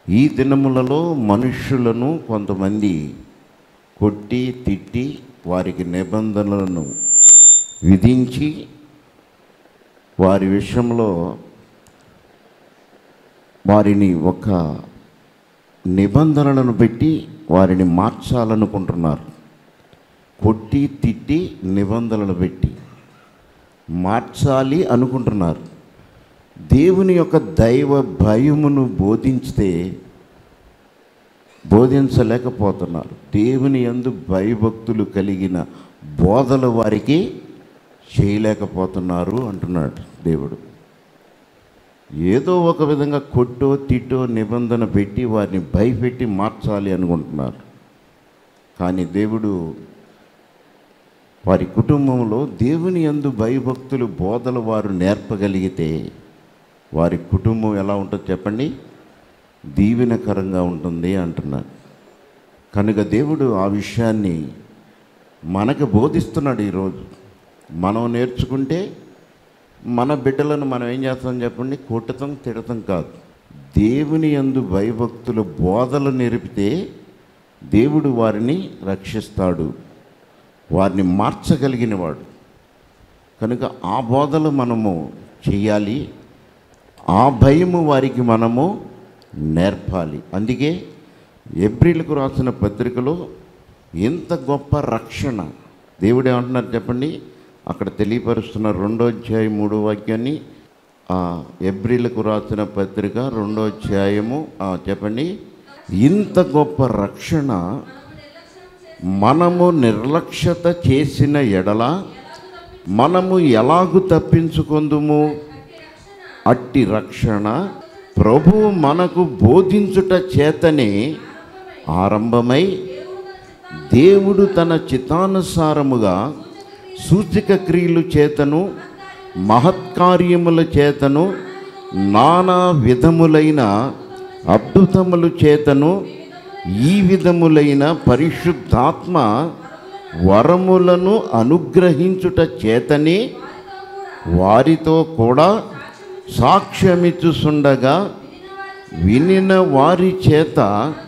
ఈ దినములలో మనుష్యులను కొంతమంది కొట్టి తిట్టి వారికి నిబంధనలను విధించి వారి విషయంలో వారిని ఒక నిబంధనలను పెట్టి వారిని మార్చాలనుకుంటున్నారు కొట్టి తిట్టి నిబంధనలు పెట్టి మార్చాలి అనుకుంటున్నారు దేవుని యొక్క దైవ భయమును బోధించితే బోధించలేకపోతున్నారు దేవుని యందు భయభక్తులు కలిగిన బోధలు వారికి చేయలేకపోతున్నారు అంటున్నాడు దేవుడు ఏదో ఒక విధంగా కొట్టో తిట్టో నిబంధన పెట్టి వారిని భయపెట్టి మార్చాలి అనుకుంటున్నారు కానీ దేవుడు వారి కుటుంబంలో దేవుని యందు భయభక్తులు బోధలు వారు నేర్పగలిగితే వారి కుటుంబం ఎలా ఉంటుందో చెప్పండి దీవెనకరంగా ఉంటుంది అంటున్నాడు కనుక దేవుడు ఆ విషయాన్ని మనకు బోధిస్తున్నాడు ఈరోజు మనం నేర్చుకుంటే మన బిడ్డలను మనం ఏం చేస్తాం చెప్పండి కొట్టతం తిడతం కాదు దేవుని యందు భయభక్తుల బోధలు నేర్పితే దేవుడు వారిని రక్షిస్తాడు వారిని మార్చగలిగిన వాడు కనుక ఆ బోధలు మనము చేయాలి ఆ భయము వారికి మనము నేర్పాలి అందుకే ఏప్రిల్కు రాసిన పత్రికలో ఎంత గొప్ప రక్షణ దేవుడు ఏమంటున్నారు చెప్పండి అక్కడ తెలియపరుస్తున్న రెండో అధ్యాయం మూడో వాక్యాన్ని ఆ, ఏప్రిల్కు రాసిన పత్రిక రెండో అధ్యాయము ఆ, చెప్పండి ఇంత గొప్ప రక్షణ మనము నిర్లక్ష్యత చేసిన ఎడల మనము ఎలాగు తప్పించుకొందుము అట్టి రక్షణ ప్రభువు మనకు బోధించుట చేతనే ఆరంభమై దేవుడు తన చిత్తానుసారముగా సూచక క్రియలు చేతను మహత్కార్యముల చేతను నానా విధములైన అద్భుతముల చేతను ఈ విధములైన పరిశుద్ధాత్మ వరములను అనుగ్రహించుట చేతనే వారితో కూడా సాక్ష్యమిచ్చుచుండగా వినిన వారి చేత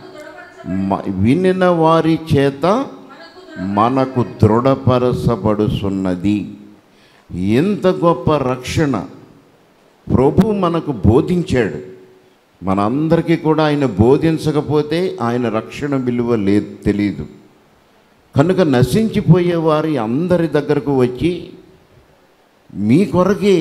మ- వినిన వారి చేత మనకు దృఢపరచబడుచున్నది ఎంత గొప్ప రక్షణ ప్రభు మనకు బోధించాడు మనందరికీ కూడా ఆయన బోధించకపోతే ఆయన రక్షణ విలువ లేదు తెలియదు కనుక నశించిపోయే వారి అందరి దగ్గరకు వచ్చి మీ కొరకే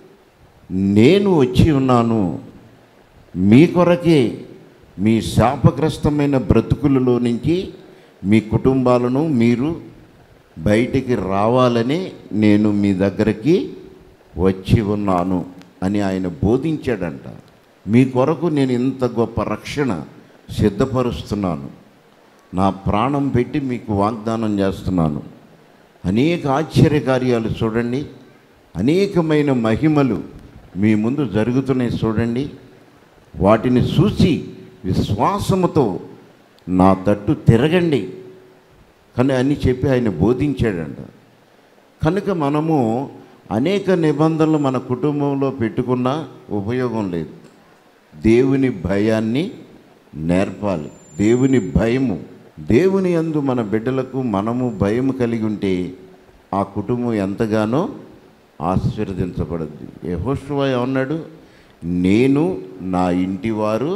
నేను వచ్చి ఉన్నాను మీ కొరకే మీ శాపగ్రస్తమైన బ్రతుకులలో నుంచి మీ కుటుంబాలను మీరు బయటికి రావాలని నేను మీ దగ్గరికి వచ్చి ఉన్నాను అని ఆయన బోధించాడంట మీ కొరకు నేను ఇంత గొప్ప రక్షణ సిద్ధపరుస్తున్నాను నా ప్రాణం పెట్టి మీకు వాగ్దానం చేస్తున్నాను అనేక ఆశ్చర్య కార్యాలు చూడండి అనేకమైన మహిమలు మీ ముందు జరుగుతున్నాయి చూడండి వాటిని చూసి విశ్వాసముతో నా తట్టు తిరగండి కానీ అని చెప్పి ఆయన బోధించాడంట కనుక మనము అనేక నిబంధనలు మన కుటుంబంలో పెట్టుకున్నా ఉపయోగం లేదు దేవుని భయాన్ని నేర్పాలి దేవుని భయము దేవుని యందు మన బిడ్డలకు మనము భయం కలిగి ఉంటే ఆ కుటుంబం ఎంతగానో ఆశీర్వదించబడుద్ది యెహోషువ ఏమన్నాడు నేను నా ఇంటి వారు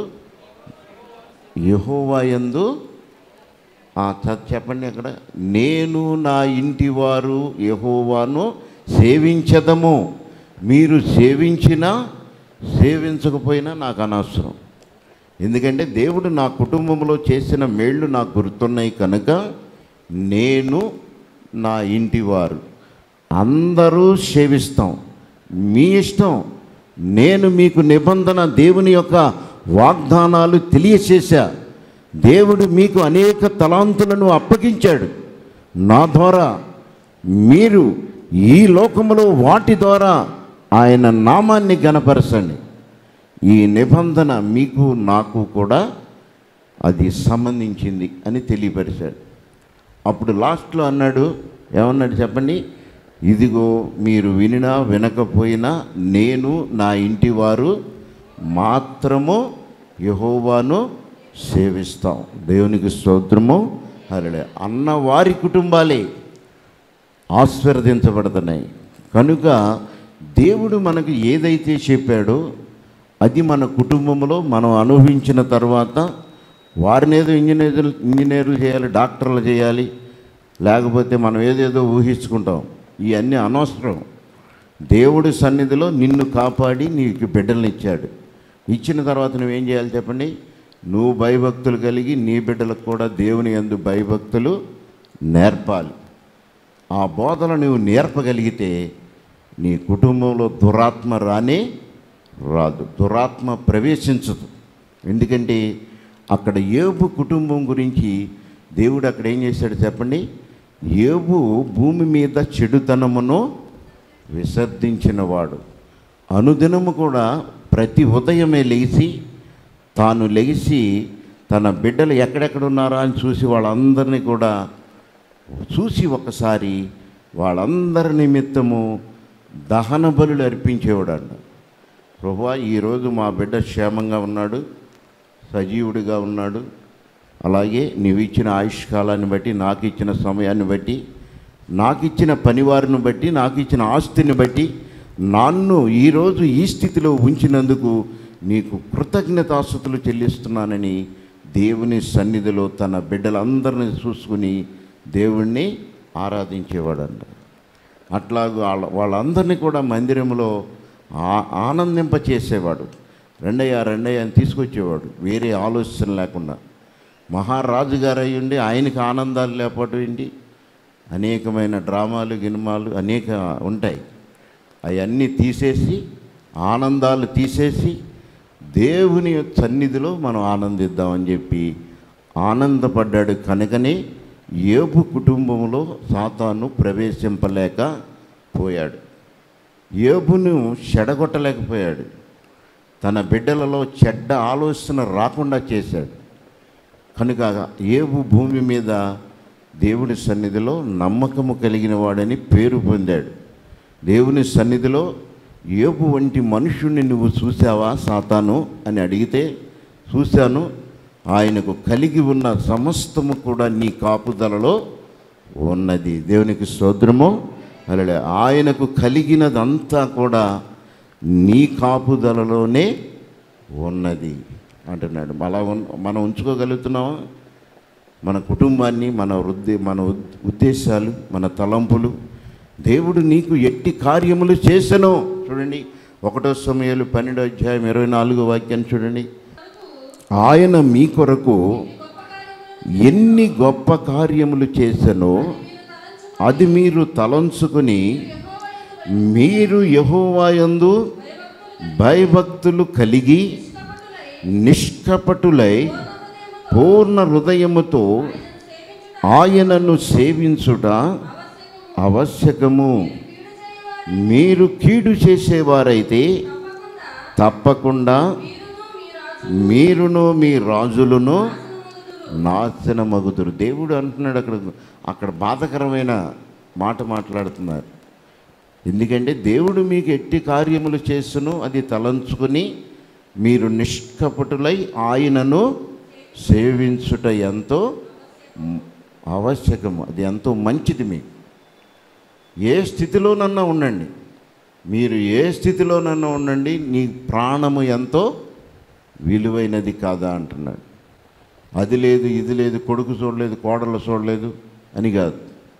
యెహోవా యందు ఆ, చ- చెప్పండి అక్కడ నేను నా ఇంటి వారు యహోవాను సేవించదము మీరు సేవించినా సేవించకపోయినా నాకు అనవసరం ఎందుకంటే దేవుడు నా కుటుంబంలో చేసిన మేళ్ళు నాకు గుర్తున్నాయి కనుక నేను నా ఇంటి వారు అందరూ సేవిస్తాం మీ ఇష్టం నేను మీకు నిబంధన దేవుని యొక్క వాగ్దానాలు తెలియచేశా దేవుడు మీకు అనేక తలాంతులను అప్పగించాడు నా ద్వారా మీరు ఈ లోకములో వాటి ద్వారా ఆయన నామాన్ని గనపరచండి ఈ నిబంధన మీకు నాకు కూడా అది సంబంధించింది అని తెలియపరిచాడు అప్పుడు లాస్ట్లో అన్నాడు ఏమన్నాడు చెప్పండి ఇదిగో మీరు వినినా వినకపోయినా నేను నా ఇంటి వారు మాత్రము యహోవాను సేవిస్తాం దేవునికి స్తోత్రము హరలే అన్న వారి కుటుంబాలే ఆశీర్వదించబడుతున్నాయి కనుక దేవుడు మనకు ఏదైతే చెప్పాడో అది మన కుటుంబంలో మనం అనుభవించిన తర్వాత వారిని ఏదో ఇంజనీర్ ఇంజనీర్లు చేయాలి డాక్టర్లు చేయాలి లేకపోతే మనం ఏదేదో ఊహించుకుంటాం ఇవన్నీ అనవసరం దేవుడి సన్నిధిలో నిన్ను కాపాడి నీకు బిడ్డలను ఇచ్చాడు ఇచ్చిన తర్వాత నువ్వేం చేయాలి చెప్పండి నువ్వు భయభక్తులు కలిగి నీ బిడ్డలకు కూడా దేవుని యందు భయభక్తులు నేర్పాలి ఆ బోధన నువ్వు నేర్పగలిగితే నీ కుటుంబంలో దురాత్మ రానే రాదు దురాత్మ ప్రవేశించదు ఎందుకంటే అక్కడ ఏబు కుటుంబం గురించి దేవుడు అక్కడ ఏం చేశాడు చెప్పండి ఏబు భూమి మీద చెడుతనమును విసర్జించినవాడు అనుదినము కూడా ప్రతి ఉదయమే లేచి తాను లెగిసి తన బిడ్డలు ఎక్కడెక్కడ ఉన్నారా అని చూసి వాళ్ళందరినీ కూడా చూసి ఒకసారి వాళ్ళందరి నిమిత్తము దహన బలులు అర్పించేవాడంట ప్రభా ఈరోజు మా బిడ్డ క్షేమంగా ఉన్నాడు సజీవుడిగా ఉన్నాడు అలాగే నీవు ఇచ్చిన ఆయుష్కాలాన్ని బట్టి నాకు ఇచ్చిన సమయాన్ని బట్టి నాకు ఇచ్చిన పనివారిని బట్టి నాకు ఇచ్చిన ఆస్తిని బట్టి నన్ను ఈరోజు ఈ స్థితిలో ఉంచినందుకు నీకు కృతజ్ఞతాస్తుతులు చెల్లిస్తున్నానని దేవుని సన్నిధిలో తన బిడ్డలందరినీ చూసుకుని దేవుణ్ణి ఆరాధించేవాడంట అట్లాగూ వాళ్ళ వాళ్ళందరినీ కూడా మందిరంలో ఆ- ఆనందింపచేసేవాడు రెండయ్య రెండయ్య అని తీసుకొచ్చేవాడు వేరే ఆలోచన లేకుండా మహారాజు గారు అయ్యుండి ఆయనకి ఆనందాలు లేకపోవడం ఏంటి అనేకమైన డ్రామాలు గినిమాలు అనేక ఉంటాయి అవన్నీ తీసేసి ఆనందాలు తీసేసి దేవుని సన్నిధిలో మనం ఆనందిద్దామని చెప్పి ఆనందపడ్డాడు కనుకనే ఏబు కుటుంబంలో సాతాను ప్రవేశింపలేక పోయాడు ఏబును చెడగొట్టలేకపోయాడు తన బిడ్డలలో చెడ్డ ఆలోచన రాకుండా చేశాడు కనుక ఏబు భూమి మీద దేవుని సన్నిధిలో నమ్మకము కలిగిన వాడని పేరు పొందాడు దేవుని సన్నిధిలో ఏబు వంటి మనుషుణ్ణి నువ్వు చూసావా సాతాను అని అడిగితే చూశాను ఆయనకు కలిగి ఉన్న సమస్తము కూడా నీ కాపుదలలో ఉన్నది దేవునికి స్తోత్రము అలా ఆయనకు కలిగినదంతా కూడా నీ కాపుదలలోనే ఉన్నది అంటున్నాడు అలా ఉన్- మనం ఉంచుకోగలుగుతున్నామా మన కుటుంబాన్ని మన వృద్ధి మన ఉద్- ఉద్దేశాలు మన తలంపులు దేవుడు నీకు ఎట్టి కార్యములు చేసెను చూడండి ఒకటో సమయాలు పన్నెండో అధ్యాయం ఇరవై నాలుగో వాక్యాన్ని చూడండి ఆయన మీ కొరకు ఎన్ని గొప్ప కార్యములు చేసెనో అది మీరు తలంచుకుని మీరు యహోవాయందు భయభక్తులు కలిగి నిష్కపటులై పూర్ణ హృదయముతో ఆయనను సేవించుట ఆవశ్యకము మీరు కీడు చేసేవారైతే తప్పకుండా మీరును మీ రాజులను నాశనమగుదురు దేవుడు అంటున్నాడు అక్కడ అక్కడ బాధకరమైన మాట మాట్లాడుతున్నారు ఎందుకంటే దేవుడు మీకు ఎట్టి కార్యములు చేస్తును అది తలంచుకుని మీరు నిష్కపటులై ఆయనను సేవించుట ఎంతో మ్- ఆవశ్యకము అది ఎంతో మంచిది మీకు ఏ స్థితిలోనన్నా ఉండండి మీరు ఏ స్థితిలోనన్నా ఉండండి నీ ప్రాణము ఎంతో విలువైనది కాదా అంటున్నాడు అది లేదు ఇది లేదు కొడుకు చూడలేదు కోడలు చూడలేదు అని కాదు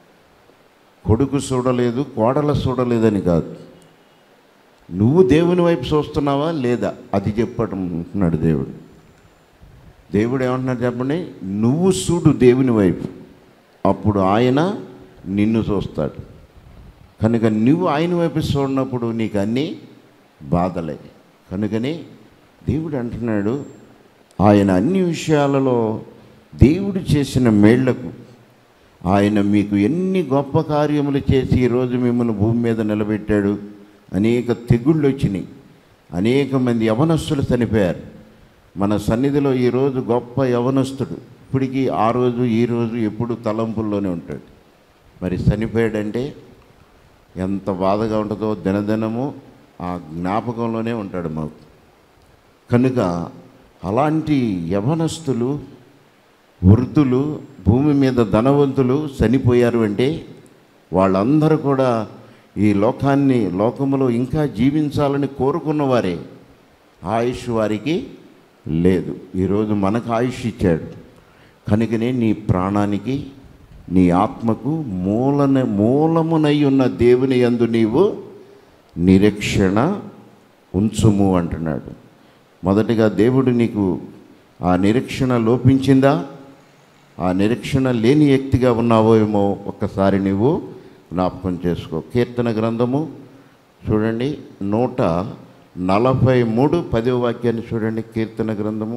కొడుకు చూడలేదు కోడలు చూడలేదని కాదు నువ్వు దేవుని వైపు చూస్తున్నావా లేదా అది చెప్పమంటున్నాడు దేవుడు దేవుడు ఏమంటున్నాడు చెప్పండి నువ్వు చూడు దేవుని వైపు అప్పుడు ఆయన నిన్ను చూస్తాడు కనుక నువ్వు ఆయన వైపు చూడనప్పుడు నీకు అన్నీ బాధలే కనుకనే దేవుడు అంటున్నాడు ఆయన అన్ని విషయాలలో దేవుడు చేసిన మేళ్లకు ఆయన మీకు ఎన్ని గొప్ప కార్యములు చేసి ఈరోజు మిమ్మల్ని భూమి మీద నిలబెట్టాడు అనేక తెగుళ్ళు వచ్చినాయి అనేక మంది యవనస్తులు చనిపోయారు మన సన్నిధిలో ఈరోజు గొప్ప యవనస్తుడు ఇప్పటికీ ఆ రోజు ఈ రోజు ఎప్పుడు తలంపుల్లోనే ఉంటాడు మరి చనిపోయాడంటే ఎంత బాధగా ఉంటుందో దినదినము ఆ జ్ఞాపకంలోనే ఉంటాడు మాకు కనుక అలాంటి యవనస్తులు వృద్ధులు భూమి మీద ధనవంతులు చనిపోయారు అంటే వాళ్ళందరూ కూడా ఈ లోకాన్ని లోకములో ఇంకా జీవించాలని కోరుకున్నవారే ఆయుష్ వారికి లేదు ఈరోజు మనకు ఆయుష్ ఇచ్చాడు కనుకనే నీ ప్రాణానికి నీ ఆత్మకు మూలన మూలమునై ఉన్న దేవుని యందు నీవు నిరీక్షణ ఉంచుము అంటున్నాడు మొదటిగా దేవుడు నీకు ఆ నిరీక్షణ లోపించిందా ఆ నిరీక్షణ లేని వ్యక్తిగా ఉన్నావో ఏమో ఒక్కసారి నీవు జ్ఞాపకం చేసుకో కీర్తన గ్రంథము చూడండి నూట నలభై మూడు పదవ వాక్యాన్ని చూడండి కీర్తన గ్రంథము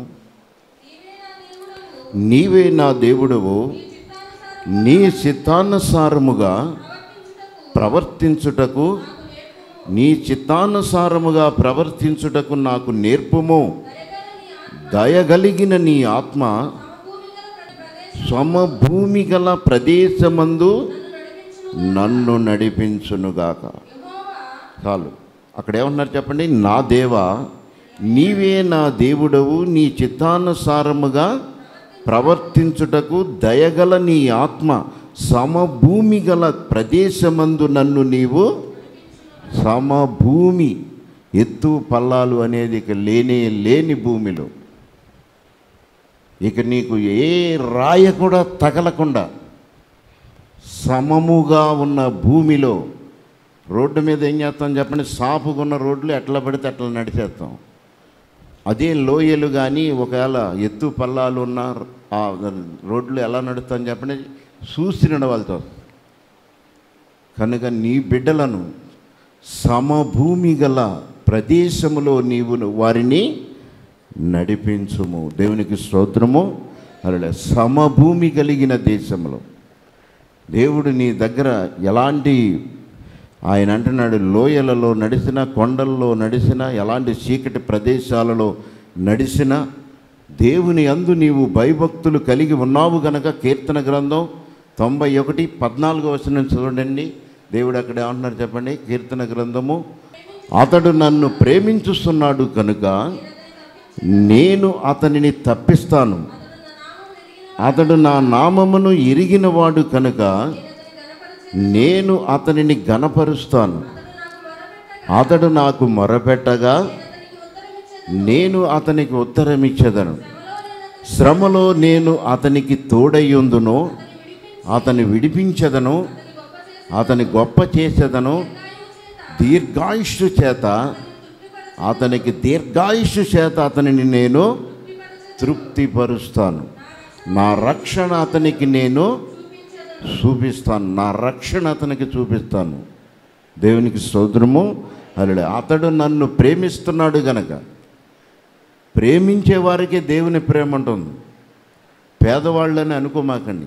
నీవే నా దేవుడవు నీ చిత్తానుసారముగా ప్రవర్తించుటకు నీ చిత్తానుసారముగా ప్రవర్తించుటకు నాకు నేర్పుము దయగలిగిన నీ ఆత్మ సమభూమి గల ప్రదేశమందు నన్ను నడిపించునుగాక చాలు అక్కడ ఏమన్నారు చెప్పండి నా దేవా నీవే నా దేవుడవు నీ చిత్తానుసారముగా ప్రవర్తించుటకు దయగల నీ ఆత్మ సమభూమి గల ప్రదేశమందు నన్ను నీవు సమభూమి ఎత్తు పల్లాలు అనేది ఇక లేనే లేని భూమిలో ఇక నీకు ఏ రాయ కూడా తగలకుండా సమముగా ఉన్న భూమిలో రోడ్డు మీద ఏం చేస్తాం చెప్పండి సాపుకున్న రోడ్లు ఎట్లా పడితే అట్లా నడిచేస్తాం అదే లోయలు కానీ ఒకవేళ ఎత్తు పల్లాలు ఉన్న ఆ రోడ్లు ఎలా నడుస్తాం చెప్పండి చూసి నడవాలతో కనుక నీ బిడ్డలను సమభూమి గల ప్రదేశములో నీవు వారిని నడిపించుము దేవునికి స్తోత్రము అలా సమభూమి కలిగిన దేశంలో దేవుడు నీ దగ్గర ఎలాంటి ఆయన అంటున్నాడు లోయలలో నడిచిన కొండల్లో నడిచిన ఎలాంటి చీకటి ప్రదేశాలలో నడిచిన దేవుని అందు నీవు భయభక్తులు కలిగి ఉన్నావు గనక కీర్తన గ్రంథం తొంభై ఒకటి పద్నాలుగో వచనం చూడండి దేవుడు అక్కడ ఏమంటున్నారు చెప్పండి కీర్తన గ్రంథము అతడు నన్ను ప్రేమించుస్తున్నాడు కనుక నేను అతనిని తప్పిస్తాను అతడు నా నామమును ఎరిగినవాడు కనుక నేను అతనిని గనపరుస్తాను అతడు నాకు మొరపెట్టగా నేను అతనికి ఉత్తరమిచ్చేదను శ్రమలో నేను అతనికి తోడయ్యుందును అతని విడిపించదను అతని గొప్ప చేసేదను దీర్ఘాయుష్షు చేత అతనికి దీర్ఘాయుష్షు చేత అతనిని నేను తృప్తిపరుస్తాను నా రక్షణ అతనికి నేను చూపిస్తాను నా రక్షణ అతనికి చూపిస్తాను దేవునికి సోదరము అల్లుడు అతడు నన్ను ప్రేమిస్తున్నాడు గనక ప్రేమించే వారికే దేవుని ప్రేమ ఉంటుంది పేదవాళ్ళని అనుకోమాకండి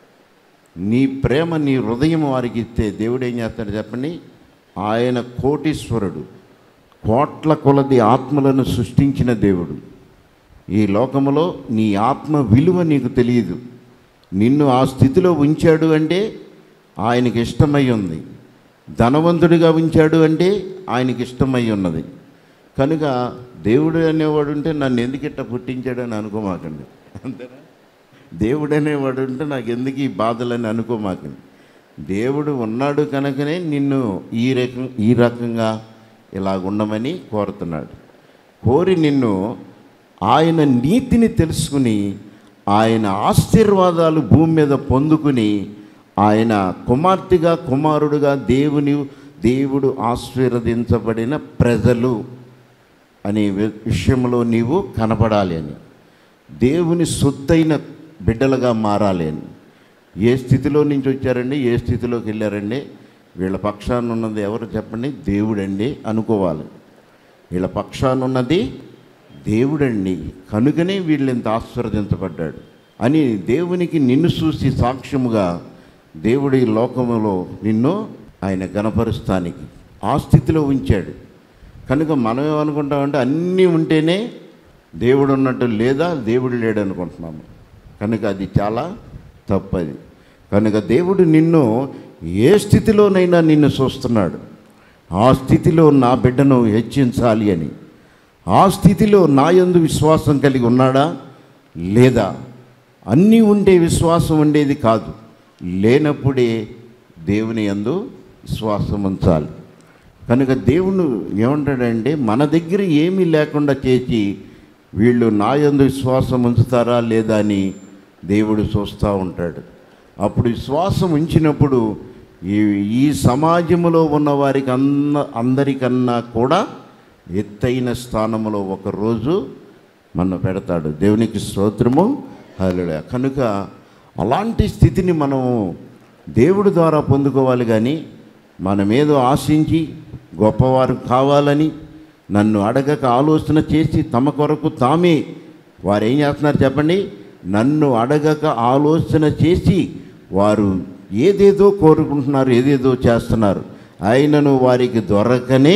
నీ ప్రేమ నీ హృదయం వారికి ఇస్తే దేవుడు ఏం చేస్తాడు చెప్పండి ఆయన కోటీశ్వరుడు కోట్ల కొలది ఆత్మలను సృష్టించిన దేవుడు ఈ లోకములో నీ ఆత్మ విలువ నీకు తెలియదు నిన్ను ఆ స్థితిలో ఉంచాడు అంటే ఆయనకి ఇష్టమై ఉంది ధనవంతుడిగా ఉంచాడు అంటే ఆయనకి ఇష్టమై ఉన్నది కనుక దేవుడు అనేవాడు ఉంటే నన్ను ఎందుకు ఇట్ట పుట్టించాడని అనుకోమాకండి అంతేనా దేవుడు అనేవాడు ఉంటే నాకు ఎందుకు ఈ బాధలని అనుకోమాకండి దేవుడు ఉన్నాడు కనుకనే నిన్ను ఈ రకం ఈ రకంగా ఇలా ఉండమని కోరుతున్నాడు కోరి నిన్ను ఆయన నీతిని తెలుసుకుని ఆయన ఆశీర్వాదాలు భూమి మీద పొందుకుని ఆయన కుమార్తెగా కుమారుడుగా దేవుని దేవుడు ఆశీర్వదించబడిన ప్రజలు అనే వి- విషయంలో నీవు కనపడాలి అని దేవుని సొత్తైన బిడ్డలుగా మారాలి అని ఏ స్థితిలో నుంచి వచ్చారండి ఏ స్థితిలోకి వెళ్ళారండి వీళ్ళ పక్షాన ఉన్నది ఎవరు చెప్పండి దేవుడండి అనుకోవాలి వీళ్ళ పక్షాన ఉన్నది దేవుడండి కనుకనే వీళ్ళు ఇంత ఆశీర్వదించబడ్డాడు అని దేవునికి నిన్ను చూసి సాక్ష్యముగా దేవుడి లోకములో నిన్ను ఆయన గణపరుస్తానికి ఆ స్థితిలో ఉంచాడు కనుక మనం ఏమనుకుంటామంటే అన్నీ ఉంటేనే దేవుడు ఉన్నట్టు లేదా దేవుడు లేడు అనుకుంటున్నాము కనుక అది చాలా తప్పది కనుక దేవుడు నిన్ను ఏ స్థితిలోనైనా నిన్ను చూస్తున్నాడు ఆ స్థితిలో నా బిడ్డను హెచ్చించాలి అని ఆ స్థితిలో నా యందు విశ్వాసం కలిగి ఉన్నాడా లేదా అన్నీ ఉంటే విశ్వాసం ఉండేది కాదు లేనప్పుడే దేవుని యందు విశ్వాసం ఉంచాలి కనుక దేవుడు ఏమంటాడంటే మన దగ్గర ఏమీ లేకుండా చేసి వీళ్ళు నా యందు విశ్వాసం ఉంచుతారా లేదా అని దేవుడు చూస్తూ ఉంటాడు అప్పుడు విశ్వాసం ఉంచినప్పుడు ఈ ఈ సమాజంలో ఉన్న వారికి అన్న అందరికన్నా కూడా ఎత్తైన స్థానంలో ఒకరోజు మన పెడతాడు దేవునికి స్తోత్రము హల్లెలూయా కనుక అలాంటి స్థితిని మనం దేవుడి ద్వారా పొందుకోవాలి కానీ మనమేదో ఆశించి గొప్పవారు కావాలని నన్ను అడగక ఆలోచన చేసి తమ కొరకు తామే వారు ఏం చేస్తున్నారు చెప్పండి నన్ను అడగక ఆలోచన చేసి వారు ఏదేదో కోరుకుంటున్నారు ఏదేదో చేస్తున్నారు అయినను వారికి దొరకనే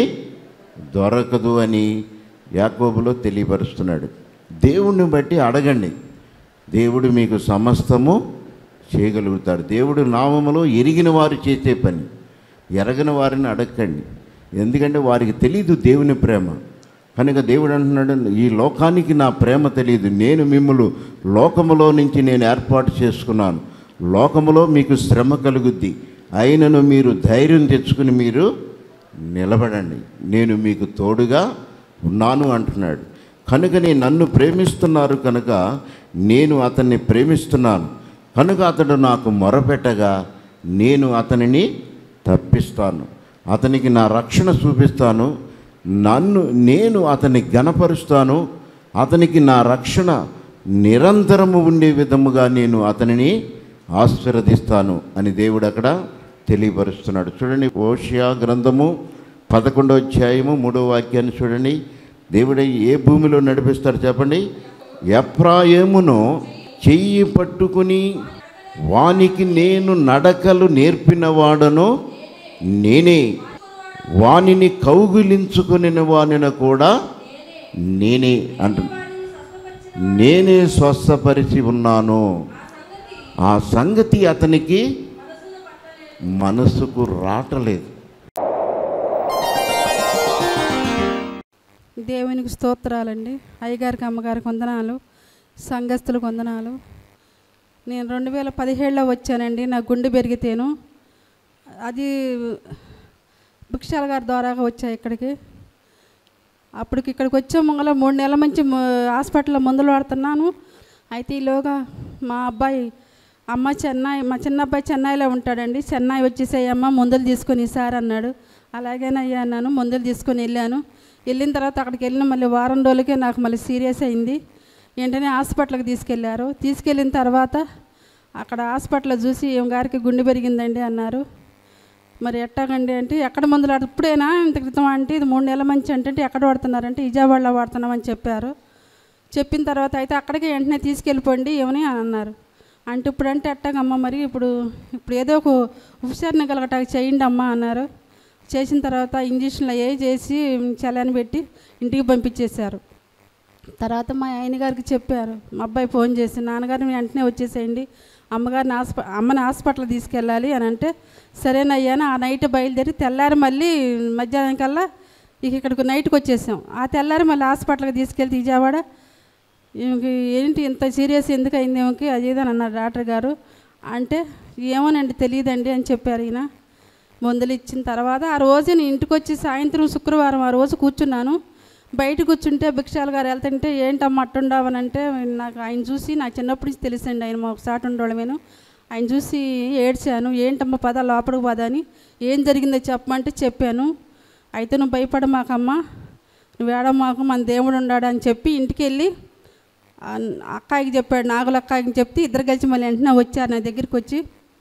దొరకదు అని యాకోబులో తెలియపరుస్తున్నాడు దేవుణ్ణి బట్టి అడగండి దేవుడు మీకు సమస్తము చేయగలుగుతాడు దేవుడు నామములో ఎరిగిన వారు చేసే పని ఎరగని వారిని అడగండి ఎందుకంటే వారికి తెలియదు దేవుని ప్రేమ కనుక దేవుడు అంటున్నాడు ఈ లోకానికి నా ప్రేమ తెలియదు నేను మిమ్మల్ని లోకములో నుంచి నేను ఏర్పాటు చేసుకున్నాను లోకములో మీకు శ్రమ కలుగుద్ది అయినను మీరు ధైర్యం తెచ్చుకుని మీరు నిలబడండి నేను మీకు తోడుగా ఉన్నాను అంటున్నాడు కనుకని నన్ను ప్రేమిస్తున్నారు కనుక నేను అతన్ని ప్రేమిస్తున్నాను కనుక అతడు నాకు మొరపెట్టగా నేను అతనిని తప్పిస్తాను అతనికి నా రక్షణ చూపిస్తాను నన్ను నేను అతన్ని గణపరుస్తాను అతనికి నా రక్షణ నిరంతరము ఉండే విధముగా నేను అతనిని ఆశీర్వదిస్తాను అని దేవుడు అక్కడ తెలియపరుస్తున్నాడు చూడండి ఓషియా గ్రంథము పదకొండో అధ్యాయము మూడో వాక్యాన్ని చూడండి దేవుడు ఏ భూమిలో నడిపిస్తాడు చెప్పండి ఎప్రాయమును చెయ్యి పట్టుకుని వానికి నేను నడకలు నేర్పిన వాడను నేనే వానిని కౌగిలించుకుని వానిన కూడా నేనే అంటు నేనే స్వస్థపరిచి ఉన్నాను ఆ సంగతి అతనికి మనసుకు రావట్లేదు దేవునికి స్తోత్రాలండి అయ్యగారికి అమ్మగారికి వందనాలు సంఘస్థులకు వందనాలు నేను రెండు వేల పదిహేడులో వచ్చానండి నా గుండె పెరిగితేను అది భిక్షాల గారి ద్వారా వచ్చా ఇక్కడికి అప్పటికి ఇక్కడికి వచ్చే ముంగల మూడు నెలల నుంచి మ- హాస్పిటల్లో మందులు వాడుతున్నాను అయితే ఈలోగా మా అబ్బాయి అమ్మ చెన్నై మా చిన్న అబ్బాయి చెన్నైలో ఉంటాడండి చెన్నై వచ్చేసేయమ్మ మందులు తీసుకొని సార్ అన్నాడు అలాగేనయ్యా అన్నాను మందులు తీసుకొని వెళ్ళాను వెళ్ళిన తర్వాత అక్కడికి వెళ్ళిన మళ్ళీ వారం రోజులకే నాకు మళ్ళీ సీరియస్ అయింది వెంటనే హాస్పిటల్కి తీసుకెళ్లారు తీసుకెళ్ళిన తర్వాత అక్కడ హాస్పిటల్లో చూసి ఏం గారికి గుండె పెరిగిందండి అన్నారు మరి ఎట్టాగండి అంటే ఎక్కడ మందులు వాడు ఇప్పుడేనా ఇంత క్రితం అంటే ఇది మూడు నెలల మంచి అంటే ఎక్కడ వాడుతున్నారంటే విజయవాడలో వాడుతున్నామని చెప్పారు చెప్పిన తర్వాత అయితే అక్కడికి వెంటనే తీసుకెళ్ళిపోండి ఏమని అని అన్నారు అంటే ఇప్పుడు అంటే ఎట్టాగమ్మ మరి ఇప్పుడు ఇప్పుడు ఏదో ఒక ఉపసరణ కలగటానికి చేయండి అమ్మా అన్నారు చేసిన తర్వాత ఇంజక్షన్లు ఏ చేసి చలాని పెట్టి ఇంటికి పంపించేశారు తర్వాత మా ఆయన గారికి చెప్పారు మా అబ్బాయి ఫోన్ చేసి నాన్నగారిని వెంటనే వచ్చేసేయండి అమ్మగారిని హాస్ప అమ్మని హాస్పిటల్ తీసుకెళ్ళాలి అని అంటే సరేనయ్యా అని ఆ నైట్ బయలుదేరి తెల్లారి మళ్ళీ మధ్యాహ్నం కల్లా ఇక ఇక్కడికి నైట్కి వచ్చేసాం ఆ తెల్లారి మళ్ళీ హాస్పిటల్కి తీసుకెళ్తే విజయవాడ ఈమెకి ఏంటి ఇంత సీరియస్ ఎందుకు అయింది ఈమెకి అది ఇది అని అన్నారు డాక్టర్ గారు అంటే ఏమోనండి తెలియదండి అని చెప్పారు ఈయన మందులు ఇచ్చిన తర్వాత ఆ రోజు నేను ఇంటికి వచ్చి సాయంత్రం శుక్రవారం ఆ రోజు కూర్చున్నాను బయట కూర్చుంటే భిక్షాల గారు వెళ్తుంటే ఏంటమ్మా అట్టుండవని అంటే నాకు ఆయన చూసి నాకు చిన్నప్పటి నుంచి తెలుసండి ఆయన మా ఒకసారి ఉండడమేను ఆయన చూసి ఏడ్చాను ఏంటమ్మా పద లోపలికి పద అని ఏం జరిగిందో చెప్పమంటే చెప్పాను అయితే నువ్వు భయపడమాకమ్మా నువ్వు ఏడమాకు మన దేవుడు ఉన్నాడు అని చెప్పి ఇంటికి వెళ్ళి ఆ అక్కాయికి చెప్పాడు నాగుల అక్కాయికి చెప్తే ఇద్దరు కలిసి మళ్ళీ వెంటనే వచ్చారు నా దగ్గరికి వచ్చి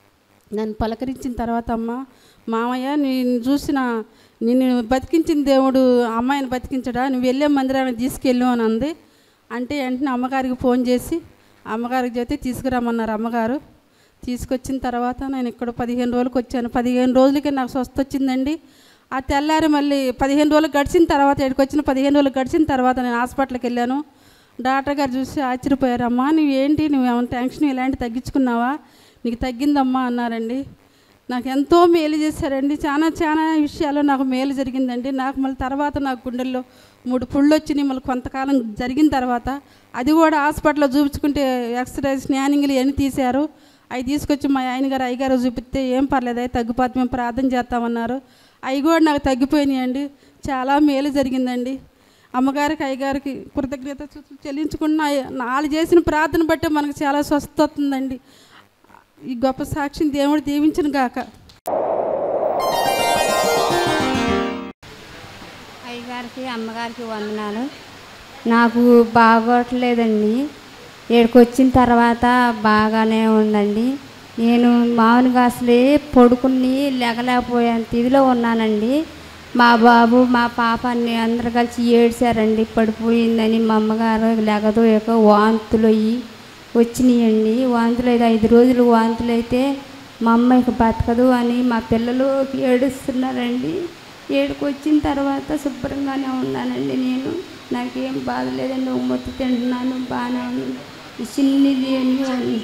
నన్ను పలకరించిన తర్వాత అమ్మ మామయ్య నేను చూసిన నిన్ను బతికించిన దేవుడు అమ్మాయిని బతికించడా నువ్వు వెళ్ళే మందిరానికి తీసుకెళ్ళు అని అంది అంటే వెంటనే అమ్మగారికి ఫోన్ చేసి అమ్మగారికి చెప్తే తీసుకురమ్మన్నారు అమ్మగారు తీసుకొచ్చిన తర్వాత నేను ఇక్కడ పదిహేను రోజులకు వచ్చాను పదిహేను రోజులకి నాకు స్వస్థ వచ్చిందండి ఆ తెల్లారి మళ్ళీ పదిహేను రోజులు గడిచిన తర్వాత ఇక్కడికి వచ్చిన పదిహేను రోజులు గడిచిన తర్వాత నేను హాస్పిటల్కి వెళ్ళాను డాక్టర్ గారు చూసి ఆశ్చర్యపోయారు అమ్మా నువ్వేంటి నువ్వేమైనా టెన్షన్ ఇలాంటి తగ్గించుకున్నావా నీకు తగ్గిందమ్మా అన్నారండి నాకు ఎంతో మేలు చేశారండి చాలా చాలా విషయాల్లో నాకు మేలు జరిగిందండి నాకు మళ్ళీ తర్వాత నాకు గుండెల్లో మూడు పుళ్ళు వచ్చినాయి మళ్ళీ కొంతకాలం జరిగిన తర్వాత అది కూడా హాస్పిటల్లో చూపించుకుంటే ఎక్స్రే స్నానింగ్లు ఇవన్నీ తీశారు అవి తీసుకొచ్చి మా ఆయన గారు అయ్యగారు చూపిస్తే ఏం పర్లేదు అవి తగ్గిపోతే మేము ప్రార్థన చేస్తామన్నారు అవి కూడా నాకు తగ్గిపోయినాయండి చాలా మేలు జరిగిందండి అమ్మగారికి అయ్యగారికి కృతజ్ఞత చెల్లించుకున్న వాళ్ళు చేసిన ప్రార్థన బట్టి మనకు చాలా స్వస్థత వస్తుందండి ఈ గొప్ప సాక్షిని దేవుడు దీవించను గాక అయ్యగారికి అమ్మగారికి వందనాలు నాకు బాగోట్లేదండి ఇక్కడికి వచ్చిన తర్వాత బాగానే ఉందండి నేను మామూలుగా అసలే పడుకుని లేకలేకపోయేంత ఇదిలో ఉన్నానండి మా బాబు మా పాప అన్ని అందరు కలిసి ఏడ్చారండి పడిపోయిందని మా అమ్మగారు లేకదోయక వాంతులు అయ్యి వచ్చినాయండి వాంతులు అయితే ఐదు రోజులు వాంతులు అయితే మా అమ్మ ఇక బతకదు అని మా పిల్లలు ఏడుస్తున్నారండి ఏడుకు వచ్చిన తర్వాత శుభ్రంగానే ఉన్నానండి నేను నాకేం బాధ లేదండి ఒక మొత్తం తింటున్నాను బాగానే ఉంది ఈ చిన్నది అన్నీ ఉంది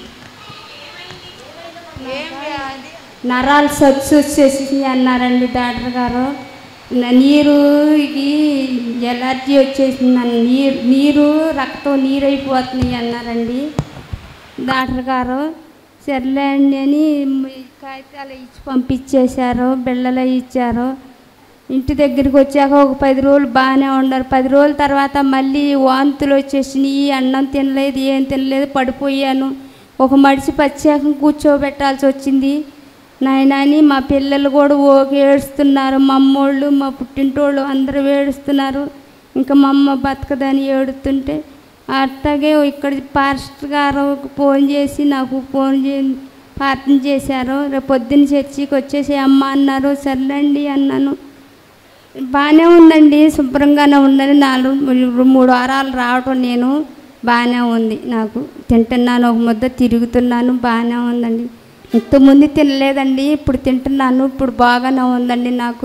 నరాలు సచ్చు వచ్చేసి అన్నారండి డాక్టర్ గారు నా నీరుకి ఎలర్జీ వచ్చేసింది నీరు నీరు రక్తం నీరు అయిపోతుంది అన్నారండి డాక్టర్ గారు సర్లే అండి అని కాగితాలు ఇచ్చి పంపించేశారు బిళ్ళలు ఇచ్చారు ఇంటి దగ్గరికి వచ్చాక ఒక పది రోజులు బాగానే ఉన్నారు పది రోజుల తర్వాత మళ్ళీ వాంతులు వచ్చేసినాయి అన్నం తినలేదు ఏం తినలేదు పడిపోయాను ఒక మడిచి ప్రత్యేకం కూర్చోబెట్టాల్సి వచ్చింది నాయనని మా పిల్లలు కూడా ఓకే ఏడుస్తున్నారు మా అమ్మోళ్ళు మా పుట్టింటోళ్ళు అందరూ ఏడుస్తున్నారు ఇంకా మా అమ్మ బతకదని ఏడుతుంటే అట్లాగే ఇక్కడ పాస్టర్ గారు ఫోన్ చేసి నాకు ఫోన్ చే ప్రార్థన చేశారు రేపు పొద్దున్న చర్చికి వచ్చేసి అమ్మ అన్నారు సర్లేండి అన్నాను బాగానే ఉందండి శుభ్రంగానే ఉందని నాలుగు మూడు వారాలు రావటం నేను బాగానే ఉంది నాకు తింటున్నాను ఒక ముద్ద తిరుగుతున్నాను బాగానే ఉందండి ఇంతకుముందు తినలేదండి ఇప్పుడు తింటున్నాను ఇప్పుడు బాగానే ఉందండి నాకు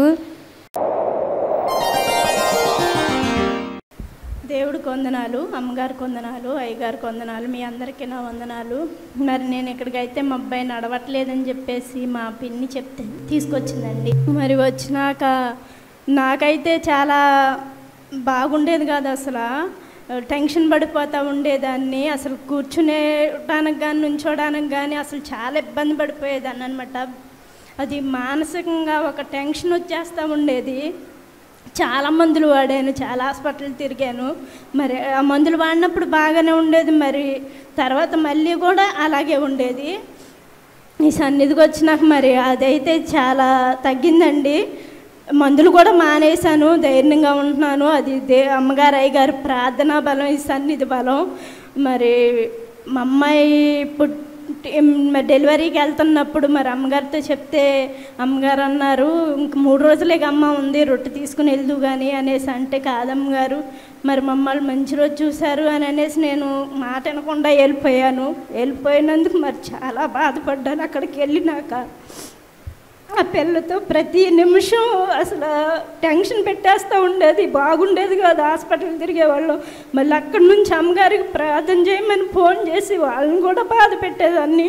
దేవుడికి వందనాలు అమ్మగారికి వందనాలు అయ్యగారికి వందనాలు మీ అందరికీ నా వందనాలు మరి నేను ఇక్కడికైతే మా అబ్బాయి నడవట్లేదని చెప్పేసి మా పిన్ని చెప్తే తీసుకొచ్చిందండి మరి వచ్చినాక నాకైతే చాలా బాగుండేది కాదు అసలు టెన్షన్ పడిపోతూ ఉండేదాన్ని అసలు కూర్చునేటానికి కానీ నుంచోడానికి కానీ అసలు చాలా ఇబ్బంది పడిపోయేదాన్ని అనమాట అది మానసికంగా ఒక టెన్షన్ వచ్చేస్తూ ఉండేది చాలా మందులు వాడాను చాలా హాస్పిటల్ తిరిగాను మరి ఆ మందులు వాడినప్పుడు బాగానే ఉండేది మరి తర్వాత మళ్ళీ కూడా అలాగే ఉండేది ఈ సన్నిధికి వచ్చినాక మరి అదైతే చాలా తగ్గిందండి మందులు కూడా మానేశాను ధైర్యంగా ఉంటున్నాను అది దే అమ్మగారు అయ్యగారు ప్రార్థనా బలం ఈ సన్నిధి బలం మరి మా అమ్మాయి పుట్టి మరి డెలివరీకి వెళ్తున్నప్పుడు మరి అమ్మగారితో చెప్తే అమ్మగారు అన్నారు ఇంక మూడు రోజులే అమ్మ ఉంది రొట్టె తీసుకుని వెళ్దు కానీ అనేసి అంటే కాదమ్మగారు మరి మమ్మల్ని మంచి రోజు చూశారు అని అనేసి నేను మాట వినకుండా వెళ్ళిపోయాను వెళ్ళిపోయినందుకు మరి చాలా బాధపడ్డాను అక్కడికి వెళ్ళినాక ఆ పిల్లతో ప్రతి నిమిషం అసలు టెన్షన్ పెట్టేస్తూ ఉండేది బాగుండేది కాదు హాస్పిటల్ తిరిగేవాళ్ళు మళ్ళీ అక్కడి నుంచి అమ్మగారికి ప్రార్థన చేయమని ఫోన్ చేసి వాళ్ళని కూడా బాధ పెట్టేదాన్ని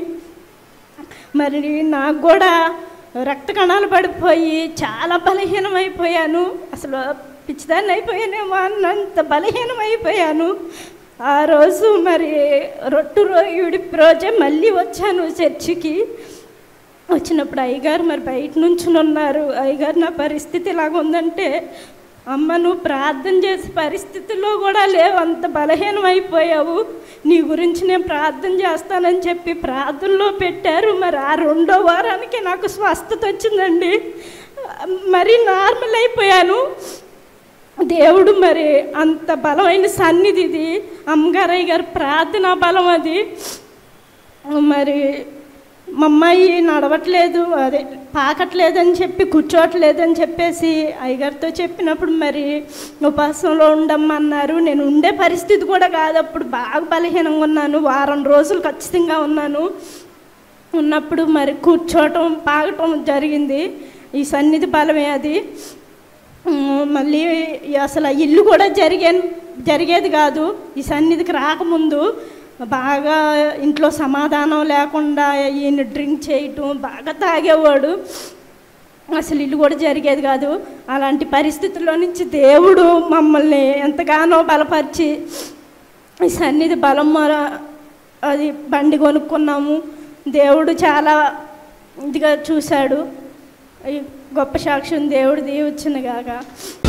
మరి నాకు కూడా రక్త కణాలు పడిపోయి చాలా బలహీనమైపోయాను అసలు పిచ్చిదాన్ని అయిపోయానేమో అన్నంత బలహీనం అయిపోయాను ఆ రోజు మరి రొట్టు రో విడిపి రోజే మళ్ళీ వచ్చాను చర్చికి వచ్చినప్పుడు అయ్యగారు మరి బయట నుంచి ఉన్నారు అయ్యగారు నా పరిస్థితి ఇలాగ ఉందంటే అమ్మ నువ్వు ప్రార్థన చేసే పరిస్థితిలో కూడా లేవు అంత బలహీనం అయిపోయావు నీ గురించి నేను ప్రార్థన చేస్తానని చెప్పి ప్రార్థనలో పెట్టారు మరి ఆ రెండో వారానికి నాకు స్వస్థత వచ్చిందండి మరి నార్మల్ అయిపోయాను దేవుడు మరి అంత బలమైన సన్నిధి ఇది అమ్మగారయ్య గారు ప్రార్థనా బలం అది మరి మా అమ్మాయి నడవట్లేదు అదే పాకట్లేదని చెప్పి కూర్చోవట్లేదని చెప్పేసి అయ్యగారితో చెప్పినప్పుడు మరి ఉపాసంలో ఉండమ్మన్నారు నేను ఉండే పరిస్థితి కూడా కాదు అప్పుడు బాగా బలహీనంగా ఉన్నాను వారం రోజులు ఖచ్చితంగా ఉన్నాను ఉన్నప్పుడు మరి కూర్చోవటం పాగటం జరిగింది ఈ సన్నిధి బలమే అది ఉమ్, మళ్ళీ అసలు ఆ ఇల్లు కూడా జరిగే జరిగేది కాదు ఈ సన్నిధికి రాకముందు బాగా ఇంట్లో సమాధానం లేకుండా ఈయన డ్రింక్ చేయటం బాగా తాగేవాడు అసలు ఇల్లు కూడా జరిగేది కాదు అలాంటి పరిస్థితుల్లో నుంచి దేవుడు మమ్మల్ని ఎంతగానో బలపరిచి ఈ సన్నిధి బలం మొర అది బండి కొనుక్కున్నాము దేవుడు చాలా ఇదిగా చూశాడు ఈ గొప్ప సాక్ష్యం దేవుడు దీవచ్చిన గాక